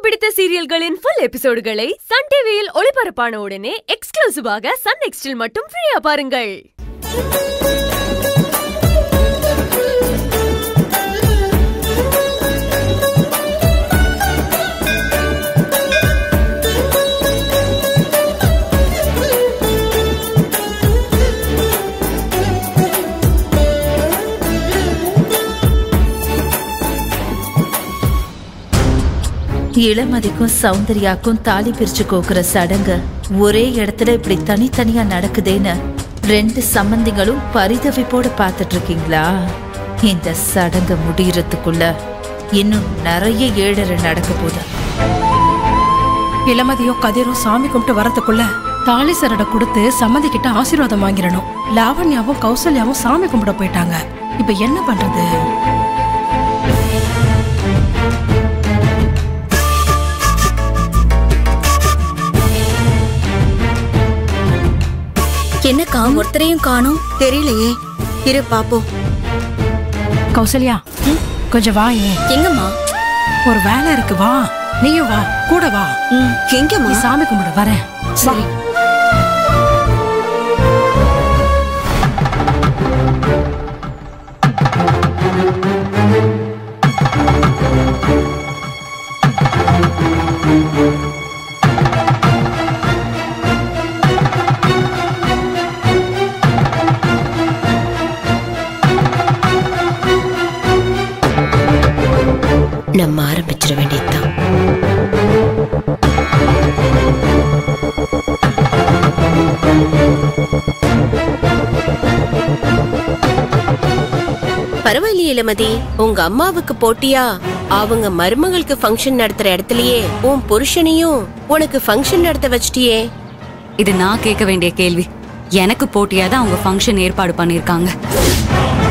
பிடித்த சீரியல்களின் full எபிசோடுகளை Sun டிவியில் ஒளிபரப்பான உடனே எக்ஸ்க்ளூசிவாக சன் நெக்ஸ்டில் மட்டும் ஃப்ரீயா பாருங்கள் இளமதிக்கும் சௌந்தர்யாக்கும் தாலி பிரிச்சு கோக்குற சடங்கு ஒரே இடத்துல இப்படி தனித்தனியா நடக்குதேன்னு ரெண்டு சம்பந்திகளும் பரிதவிப்போட பார்த்துட்டு இருக்கீங்களா இந்த சடங்கு முடியறதுக்குள்ள இன்னும் நிறைய ஏழரை நடக்க போகுது இளமதியும் கதிரும் சாமி கும்பிட்டு வரதுக்குள்ள தாலி சரடை கொடுத்து சம்மதி கிட்ட ஆசீர்வாதம் வாங்கிடணும் லாவண்யாவும் கௌசல்யாவும் சாமி கும்பிட போயிட்டாங்க இப்ப என்ன பண்றது என்னக்கா ஒருத்தரையும் காணோம் தெரியலையே இரு பாப்போம் கௌசல்யா கொஞ்சம் வா ஏன் எங்கம்மா ஒரு வேலை இருக்கு வா நீயும் வா கூட வா எங்கம்மா நீ சாமி கும்பிட வரேன் சரி நம்ம ஆரம்பிச்சிட வேண்டியதுதான் பரவாயில்லையே இளமதி உங்க அம்மாவுக்கு போட்டியா அவங்க மருமகளுக்கு ஃபங்க்ஷன் நடத்துற இடத்துலயே உன் புருஷனையும் உனக்கு ஃபங்க்ஷன் நடத்த வச்சிட்டியே இது நான் கேட்க வேண்டிய கேள்வி எனக்கு போட்டியா தான் அவங்க ஃபங்க்ஷன் ஏற்பாடு பண்ணிருக்காங்க